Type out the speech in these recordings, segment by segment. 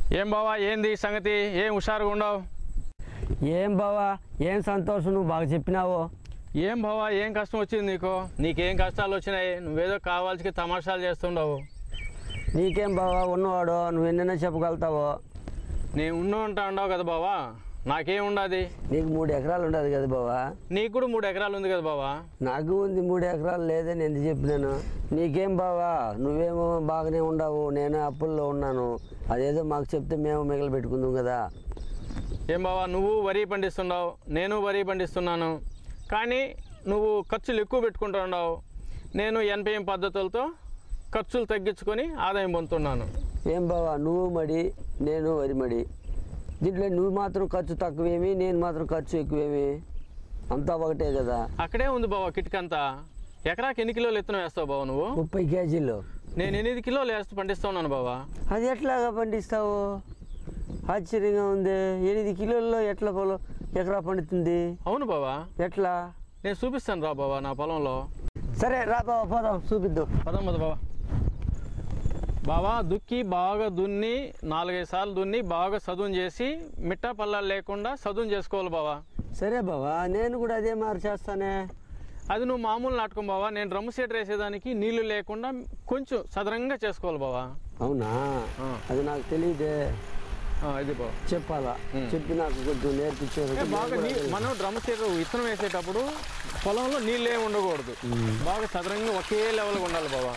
ఏం బావా ఏంది సంగతి ఏం హుషారుగా ఉండవు ఏం బావా ఏం సంతోషం నువ్వు బాగా చెప్పినావు ఏం బావా ఏం కష్టం వచ్చింది నీకు నీకేం కష్టాలు వచ్చినాయి నువ్వేదో కావాల్సి తమాషాలు చేస్తుండవు నీకేం బావా ఉన్నవాడు నువ్వు ఎన్నైనా చెప్పగలుగుతావు నేను ఉన్ను ఉంటా ఉండవు కదా బావా నాకేం ఉండదు నీకు మూడు ఎకరాలు ఉండదు కదా బావా నీకు కూడా మూడు ఎకరాలు ఉంది కదా బావా నాకు ఉంది మూడు ఎకరాలు లేదని ఎందుకు చెప్పినాను నీకేం బావా నువ్వేమో బాగానే ఉండవు నేను అప్పుల్లో ఉన్నాను అదేదో మాకు చెప్తే మేము మిగిలి పెట్టుకుందాం కదా ఏం బావా నువ్వు వరి పండిస్తున్నావు నేను వరి పండిస్తున్నాను కానీ నువ్వు ఖర్చులు ఎక్కువ పెట్టుకుంటూ ఉండవు నేను ఎన్పిఎం పద్ధతులతో ఖర్చులు తగ్గించుకొని ఆదాయం పొందుతున్నాను ఏం బావా నువ్వు మడి నేను వరి మడి దీంట్లో నువ్వు మాత్రం ఖర్చు తక్కువేమి నేను మాత్రం ఖర్చు ఎక్కువేమి అంతా ఒకటే కదా అక్కడే ఉంది బావా కిటికంతా ఎకరాకి ఎన్ని కిలోలు ఎత్తున వేస్తావు బావ నువ్వు ముప్పై కేజీలు నేను ఎనిమిది కిలోలు వేస్తూ పండిస్తున్నాను బావా అది ఎట్లాగా పండిస్తావు ఆశ్చర్యంగా ఉంది ఎనిమిది కిలోల్లో ఎట్లా పొలం ఎకరా పండుతుంది అవును బావా ఎట్లా నేను చూపిస్తాను రా బావా నా పొలంలో సరే రా బావ పోదాం చూపిద్దాం పదమ్మది బావా బావా దుక్కి బాగా దున్ని నాలుగైదు సార్లు దున్ని బాగా సదును చేసి మిట్టా పల్లాలు లేకుండా సదును చేసుకోవాలి బావా సరే బావా నేను కూడా అదే మారి చేస్తానే అది నువ్వు మామూలు నాటకం బావా నేను డ్రమ్ సీట్ వేసేదానికి నీళ్లు లేకుండా కొంచెం సదరంగా చేసుకోవాలి బావా అవునా ఆ. అది నాకు తెలియదే ఆ, ఇది బావా చెప్పాలా చెప్పి నాకు కొంచెం నేర్పించే అంటే బాగా నీ మనం డ్రమ్ సీట్ విత్తనం వేసేటప్పుడు పొలంలో నీళ్ళు ఏమి ఉండకూడదు బాగా సదరంగా ఒకే లెవెల్గా ఉండాలి బావా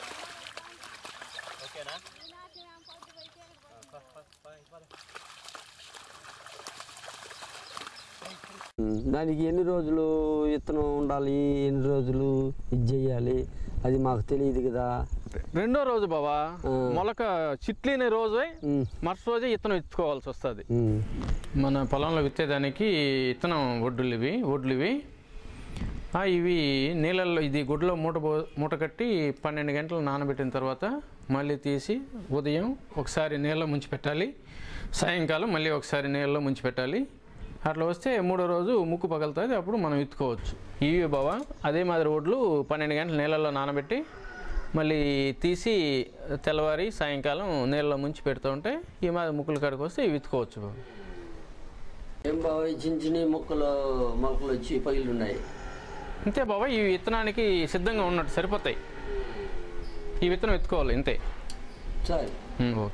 ఉమ్, దానికి ఎన్ని రోజులు విత్తనం ఉండాలి ఎన్ని రోజులు ఇది చెయ్యాలి అది మాకు తెలియదు కదా రెండో రోజు బావా ఆ. మొలక చిట్లిన రోజే ఉమ్, మరుసటి రోజే విత్తనం ఎత్తుకోవాల్సి వస్తుంది ఉమ్, మన పొలంలో విత్తేదానికి విత్తనం ఒడ్డులు ఇవి ఒడ్లు ఇవి ఆ, ఇవి నీళ్ళల్లో ఇది గుడ్లో మూట పో మూట కట్టి పన్నెండు గంటలు నానబెట్టిన తర్వాత మళ్ళీ తీసి ఉదయం ఒకసారి నీళ్ళలో ముంచి పెట్టాలి సాయంకాలం మళ్ళీ ఒకసారి నీళ్ళలో ముంచి పెట్టాలి అట్లా వస్తే మూడో రోజు ముక్కు పగలుతుంది అప్పుడు మనం ఎత్తుకోవచ్చు ఇవి బావా అదే మాదిరి ఒడ్లు పన్నెండు గంటలు నీళ్ళల్లో నానబెట్టి మళ్ళీ తీసి తెల్లవారి సాయంకాలం నీళ్ళలో ముంచి పెడుతూ ఉంటే ఈ మాదిరి ముక్కులు కాడికి వస్తే ఇవి ఎత్తుకోవచ్చు బాబు ఏం బావ ఈ చిన్న చిన్న మొక్కలు మొలకలు వచ్చి పగిలి ఉన్నాయి అంతే బాబా ఈ విత్తనానికి సిద్ధంగా ఉన్నట్టు సరిపోతాయి ఈ విత్తనం ఎత్తుకోవాలి ఇంతే సరే ఉమ్, ఓకే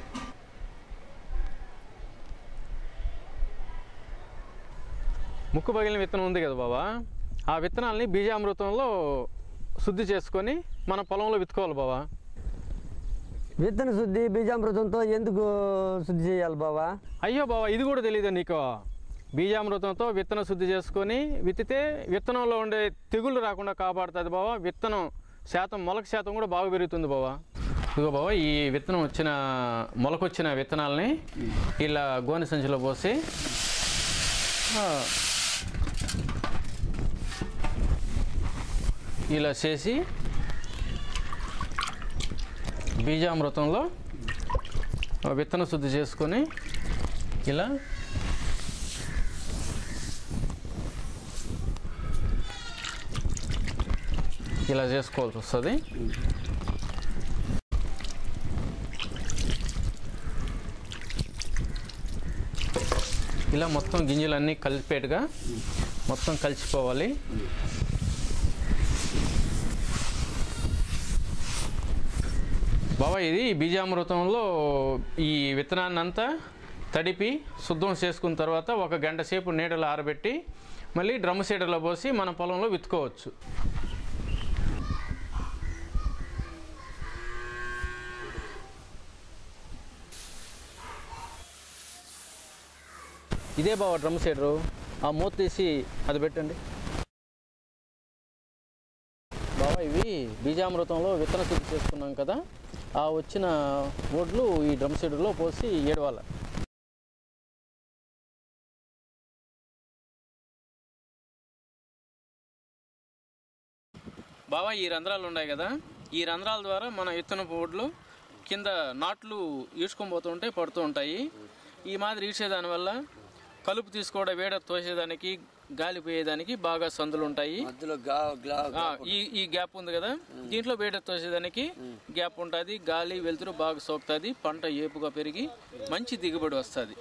ముక్కు పగిలిన విత్తనం ఉంది కదా బాబా ఆ విత్తనాల్ని బీజామృతంలో శుద్ధి చేసుకొని మన పొలంలో విత్తుకోవాలి బాబా విత్తన శుద్ధి బీజామృతంతో ఎందుకు శుద్ధి చేయాలి బావా అయ్యో బాబా ఇది కూడా తెలియదు నీకు బీజామృతంతో విత్తన శుద్ధి చేసుకొని విత్తితే విత్తనంలో ఉండే తెగుళ్ళు రాకుండా కాపాడుతుంది బాబా విత్తనం శాతం మొలక శాతం కూడా బాగా పెరుగుతుంది బాబా ఇదిగో బాబా ఈ విత్తనం వచ్చిన మొలకొచ్చిన విత్తనాలని ఇలా గోనె సంచిలో పోసి ఆ, ఇలా చేసి బీజామృతంలో ఆ విత్తన శుద్ధి చేసుకొని ఇలా ఇలా చేసుకోవాల్సి వస్తుంది ఇలా మొత్తం గింజలన్నీ కలిపేట్టుగా మొత్తం కలిసిపోవాలి బాబా ఇది బీజామృతంలో ఈ విత్తనాన్ని అంతా తడిపి శుద్ధం చేసుకున్న తర్వాత ఒక గంట సేపు నీడలో ఆరబెట్టి మళ్ళీ డ్రమ్ సీడర్లో పోసి మన పొలంలో విత్తుకోవచ్చు ఇదే బాబా డ్రమ్ సీడరు ఆ మూత తీసి అది పెట్టండి బాబా ఇవి బీజామృతంలో విత్తన శుద్ధి చేసుకున్నాం కదా ఆ వచ్చిన ఓడ్లు ఈ డ్రమ్ సీడర్లో పోసి ఏడవాలి బాబా ఈ రంధ్రాలు ఉన్నాయి కదా ఈ రంధ్రాల ద్వారా మన విత్తనపు ఓడ్లు కింద నాట్లు ఈడ్చుకొని పోతుంటే పడుతూ ఉంటాయి ఈ మాదిరి ఈడ్చేదాని వల్ల కలుపు తీసుకోవడం వేడ తోసేదానికి గాలి పోయేదానికి బాగా సందులు ఉంటాయి మధ్యలో గా గ్లా ఆ, ఈ ఈ గ్యాప్ ఉంది కదా దీంట్లో వేడి తోసేదానికి గ్యాప్ ఉంటుంది గాలి వెలుతురు బాగా సోకుతుంది పంట ఏపుగా పెరిగి మంచి దిగుబడి వస్తుంది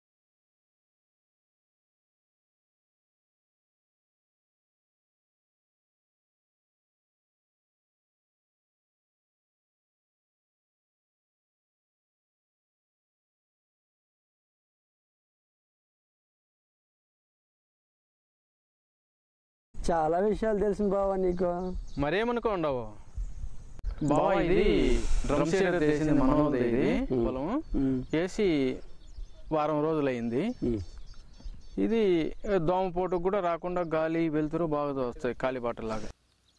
చాలా విషయాలు తెలిసింది బావా నీకు మరేమనుకో ఉండవు బావా ఇది డ్రమ్ సీడర్ చేసింది మనోదే ఇది పొలం వేసి వారం రోజులైంది ఉమ్. ఇది దోమపోటు కూడా రాకుండా గాలి వెలుతురు బాగా వస్తాయి కాలిబాటలాగా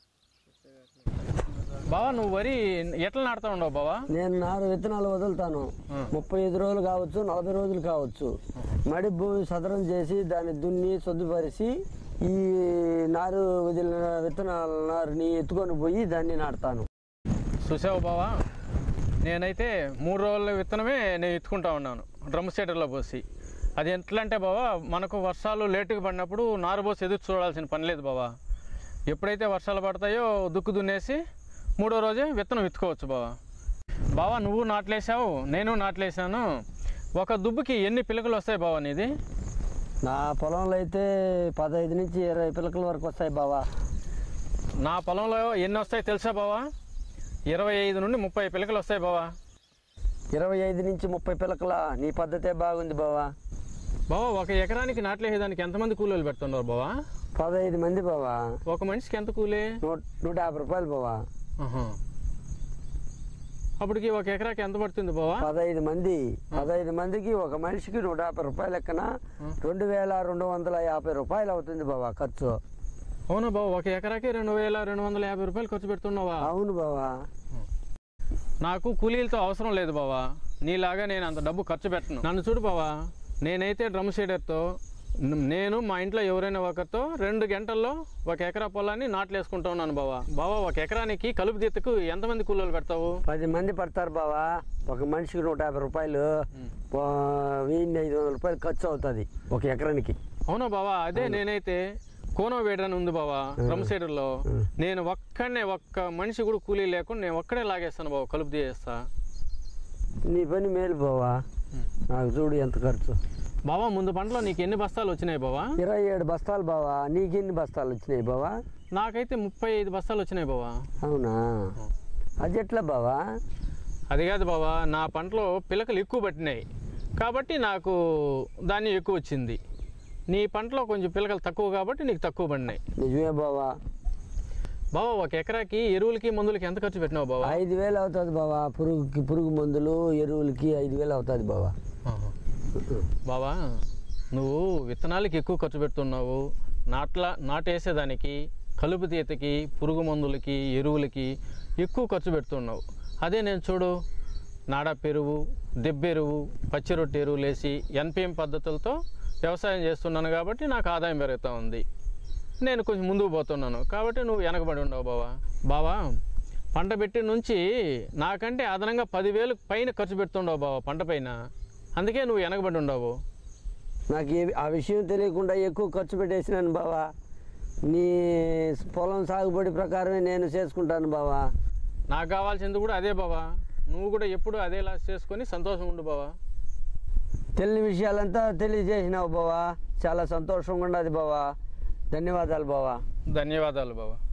బావా నువ్వు వరి ఎట్లా నాడుతా ఉండవు బావా నేను నారు విత్తనాలు వదులుతాను ముప్పై ఐదు రోజులు కావచ్చు నలభై రోజులు కావచ్చు మడి భూమి సదరం చేసి దాన్ని దున్ని శుద్ధపరిచి ఈ నారు వదిలిన విత్తనాల నారుని ఎత్తుకొని పోయి దాన్ని నాటుతాను చూసావు బావా నేనైతే మూడు రోజుల విత్తనమే నేను ఎత్తుకుంటా ఉన్నాను డ్రమ్ సీడర్లో పోసి అది ఎట్లా అంటే బావా మనకు వర్షాలు లేటుగా పడినప్పుడు నారు పోసి ఎదురు చూడాల్సిన పని లేదు బావా ఎప్పుడైతే వర్షాలు పడతాయో దుక్కు దున్నేసి మూడో రోజే విత్తనం విత్తుకోవచ్చు బావా బావా నువ్వు నాట్లేసావు నేను నాట్లేసాను ఒక దుబ్బుకి ఎన్ని పిలకలు వస్తాయి బావా నీది నా పొలంలో అయితే పదహైదు నుంచి ఇరవై పిలకల వరకు వస్తాయి బావా నా పొలంలో ఎన్ని వస్తాయి తెలుసా బావా ఇరవై ఐదు నుండి ముప్పై పిలకలు వస్తాయి బావా ఇరవై ఐదు నుంచి ముప్పై పిలకల నీ పద్ధతే బాగుంది బావా బావా ఒక ఎకరానికి నాట్లేసేదానికి ఎంతమంది కూలీలు పెడుతున్నారు బావా పదహైదు మంది బావా ఒక మనిషికి ఎంత కూలీ నూట నూట యాభై రూపాయలు బావా ఆహా. అప్పటికి ఒక ఎకరాకి ఎంత పడుతుంది బావా పదహైదు మంది పదహైదు మందికి ఒక మనిషికి నూట యాభై రూపాయలు లెక్కన రెండు వేల రెండు వందల యాభై రూపాయలు అవుతుంది బావా ఖర్చు అవునా బావా ఒక ఎకరాకి రెండు వేల రెండు వందల యాభై రూపాయలు ఖర్చు పెడుతున్నావా అవును బావా నాకు కూలీలతో అవసరం లేదు బావా నీలాగా నేను అంత డబ్బు ఖర్చు పెట్టను నన్ను చూడు బావా నేనైతే డ్రమ్ సీడర్తో నేను మా ఇంట్లో ఎవరైనా ఒకరితో రెండు గంటల్లో ఒక ఎకరా పొలాన్ని నాట్లేసుకుంటా ఉన్నాను బావా బావా ఒక ఎకరానికి కలుపు తీతకు ఎంతమంది కూలీలు పెడతావు పది మంది పడతారు బావా ఒక మనిషికి నూట యాభై రూపాయలు ఆ, వెయ్యి ఐదు వందల రూపాయలు ఖర్చు అవుతుంది ఒక ఎకరానికి అవునా బావా అదే నేనైతే కోనో వేడని ఉంది బావా డ్రమ్ సైడర్లో నేను ఒక్కడనే ఒక్క మనిషి కూడా కూలీ లేకుండా నేను ఒక్కడే లాగేస్తాను బావా కలుపు తీయేస్తా నీ పని మేలు బావా నాకు చూడు ఎంత ఖర్చు బావా ముందు పంటలో నీకు ఎన్ని బస్తాలు వచ్చినాయి బావా ఇరవై ఏడు బస్తాలు బావా నీకెన్ని బస్తాలు వచ్చినాయి బావా నాకైతే ముప్పై ఐదు బస్తాలు వచ్చినాయి బావా అవునా అది ఎట్లా బావా అది కాదు బావా నా పంటలో పిలకలు ఎక్కువ పట్టినాయి కాబట్టి నాకు ధాన్యం ఎక్కువ వచ్చింది నీ పంటలో కొంచెం పిలకలు తక్కువ కాబట్టి నీకు తక్కువ పడినాయి నిజమే బావా బావా ఒక ఎకరాకి ఎరువులకి మందులకి ఎంత ఖర్చు పెట్టినావు బావా ఐదు వేలు అవుతుంది బావా పురుగుకి పురుగు మందులు ఎరువులకి ఐదు వేలు అవుతుంది బావా బావా నువ్వు విత్తనాలకి ఎక్కువ ఖర్చు పెడుతున్నావు నాట్ల నాటేసేదానికి కలుపు తీతకి పురుగు మందులకి ఎరువులకి ఎక్కువ ఖర్చు పెడుతున్నావు అదే నేను చూడు నాడ పెరుగు దెబ్బెరువు పచ్చి రొట్టె ఎరువులు వేసి ఎన్పిఎం పద్ధతులతో వ్యవసాయం చేస్తున్నాను కాబట్టి నాకు ఆదాయం పెరుగుతూ ఉంది నేను కొంచెం ముందుకు పోతున్నాను కాబట్టి నువ్వు వెనకబడి ఉండవు బావా బావా పంట పెట్టి నుంచి నాకంటే అదనంగా పదివేలు పైన ఖర్చు పెడుతుండవు బావా పంట పైన అందుకే నువ్వు వెనకబడి ఉండవు నాకు ఏ- ఆ విషయం తెలియకుండా ఎక్కువ ఖర్చు పెట్టేసినాను బావా నీ పొలం సాగుబడి ప్రకారమే నేను చేసుకుంటాను బావా నాకు కావాల్సింది కూడా అదే బావా నువ్వు కూడా ఎప్పుడు అదేలా చేసుకొని సంతోషం ఉండు బావా తెలియని విషయాలంతా తెలియజేసినావు బావా చాలా సంతోషంగా ఉన్నది బావా ధన్యవాదాలు బావా ధన్యవాదాలు బావా